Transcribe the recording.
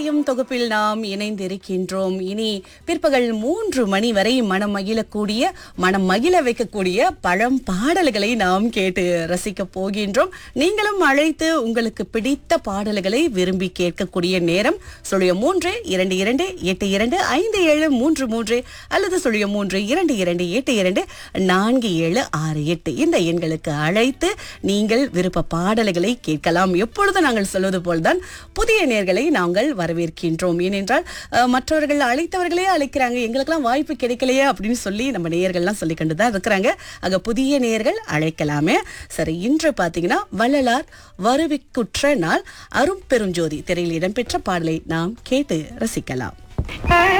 இசையும் தொகுப்பில் நாம் இணைந்திருக்கின்றோம் இனி பிற்பகல் மூன்று மணி வரை மனம் மகிழக்கூடிய மனம் மகிழ வைக்கக்கூடிய பழம் பாடல்களை நாம் கேட்டு ரசிக்க போகின்றோம் நீங்களும் அழைத்து உங்களுக்கு பிடித்த பாடல்களை விரும்பி கேட்கக்கூடிய நேரம் சொல்லிய மூன்று இரண்டு இரண்டு எட்டு இரண்டு ஐந்து ஏழு மூன்று மூன்று அல்லது சொல்லிய மூன்று இரண்டு இரண்டு எட்டு இரண்டு நான்கு ஏழு ஆறு எட்டு இந்த எண்களுக்கு அழைத்து நீங்கள் விருப்ப பாடல்களை கேட்கலாம் எப்பொழுதும் நாங்கள் சொல்வது போல்தான் புதிய நேர்களை நாங்கள் வரவேற்கின்றோம் ஏனென்றால் அஹ், மற்றவர்கள் அழைத்தவர்களே அழைக்கிறாங்க எங்களுக்கெல்லாம் வாய்ப்பு கிடைக்கலையே அப்படின்னு சொல்லி நம்ம நேயர்கள்லாம் சொல்லி கொண்டு தான் இருக்கிறாங்க ஆக புதிய நேயர்கள் அழைக்கலாமே சரி இன்று பார்த்தீங்கன்னா வள்ளலார் வருவிக்குற்ற நாள் அரும் பெருஞ்சோதி திரையில் இடம்பெற்ற பாடலை நாம் கேட்டு ரசிக்கலாம்